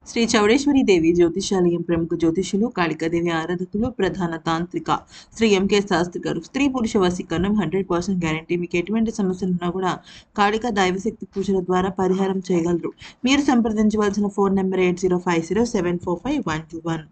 శ్రీ చౌడేశ్వరి దేవి జ్యోతిషాలయం ప్రముఖ జ్యోతిషులు కాళికాదేవి ఆరాధకులు ప్రధాన తాంత్రిక శ్రీ ఎంకే శాస్త్రి గారు స్త్రీ పురుష వశీకరణం హండ్రెడ్ పర్సెంట్ గ్యారంటీ మీకు ఎటువంటి సమస్యలు ఉన్నా కూడా కాళికా దైవశక్తి పూజల ద్వారా పరిహారం చేయగలరు మీరు సంప్రదించవలసిన phone number eight zero five zero seven four five one two one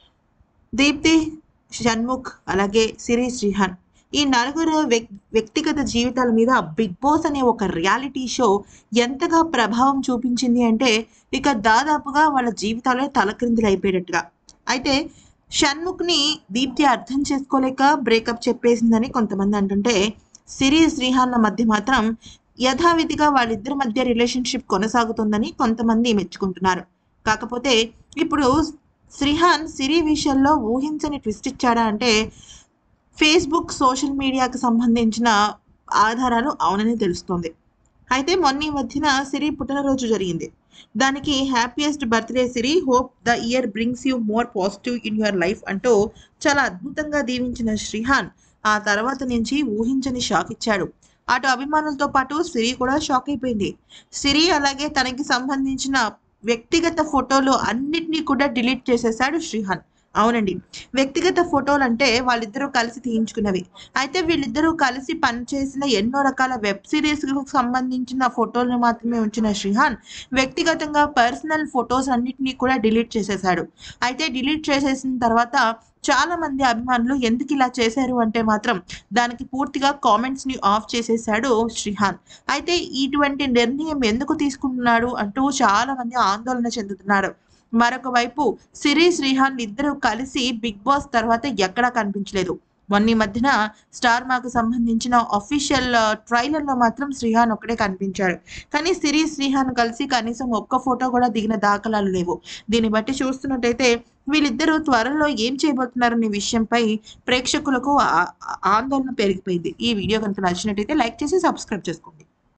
Deepthi Shanmukh అలాగే సిరి శ్రీహాన్ ఈ నలుగురు వ్యక్ వ్యక్తిగత జీవితాల మీద బిగ్ బాస్ అనే ఒక రియాలిటీ షో ఎంతగా ప్రభావం చూపించింది అంటే ఇక దాదాపుగా వాళ్ళ జీవితాలే తలక్రిందులు అయిపోయేటట్టుగా అయితే షణ్ముఖ్ని దీప్తి అర్థం చేసుకోలేక బ్రేకప్ చెప్పేసిందని కొంతమంది అంటుంటే సిరి శ్రీహాన్ల మధ్య మాత్రం యథావిధిగా వాళ్ళిద్దరి మధ్య రిలేషన్షిప్ కొనసాగుతుందని కొంతమంది మెచ్చుకుంటున్నారు కాకపోతే ఇప్పుడు శ్రీహాన్ సిరి విషయంలో ఊహించని ట్విస్ట్ ఇచ్చాడా అంటే ఫేస్బుక్ సోషల్ మీడియాకు సంబంధించిన ఆధారాలు అవునని తెలుస్తోంది అయితే మొన్న ఈ మధ్యన సిరి పుట్టినరోజు జరిగింది దానికి happiest birthday Siri hope the year brings you more positive in your life అంటూ చాలా అద్భుతంగా దీవించిన శ్రీహాన్ ఆ తర్వాత నుంచి ఊహించని షాక్ ఇచ్చాడు అటు అభిమానులతో పాటు సిరి కూడా షాక్ అయిపోయింది సిరి అలాగే తనకి సంబంధించిన వ్యక్తిగత ఫోటోలు అన్నిటినీ కూడా డిలీట్ చేసేశాడు శ్రీహాన్ అవునండి వ్యక్తిగత ఫోటోలు అంటే వాళ్ళిద్దరూ కలిసి తీయించుకున్నవి అయితే వీళ్ళిద్దరూ కలిసి పనిచేసిన ఎన్నో రకాల వెబ్ సిరీస్లకు సంబంధించిన ఫోటోలను మాత్రమే ఉంచిన శ్రీహాన్ వ్యక్తిగతంగా పర్సనల్ ఫొటోస్ అన్నిటినీ కూడా డిలీట్ చేసేశాడు అయితే డిలీట్ చేసేసిన తర్వాత చాలా మంది అభిమానులు ఎందుకు ఇలా చేశారు అంటే మాత్రం దానికి పూర్తిగా కామెంట్స్ ని ఆఫ్ చేసేసాడు శ్రీహాన్ అయితే ఇటువంటి నిర్ణయం ఎందుకు తీసుకుంటున్నాడు అంటూ చాలా మంది ఆందోళన చెందుతున్నారు మరొక వైపు సిరి శ్రీహాన్ ఇద్దరు కలిసి బిగ్ బాస్ తర్వాత ఎక్కడా కనిపించలేదు మొన్న ఈ మధ్యన స్టార్ మాకు సంబంధించిన అఫీషియల్ ట్రైలర్లో మాత్రం శ్రీహాన్ ఒక్కడే కనిపించాడు కానీ సిరి శ్రీహాన్ కలిసి కనీసం ఒక్క ఫోటో కూడా దిగిన దాఖలాలు లేవు దీన్ని బట్టి చూస్తున్నట్టయితే వీళ్ళిద్దరూ త్వరలో ఏం చేయబోతున్నారనే విషయంపై ప్రేక్షకులకు ఆ- ఆ- ఆందోళన పెరిగిపోయింది ఈ వీడియో కనుక నచ్చినట్టయితే లైక్ చేసి సబ్స్క్రైబ్ చేసుకోండి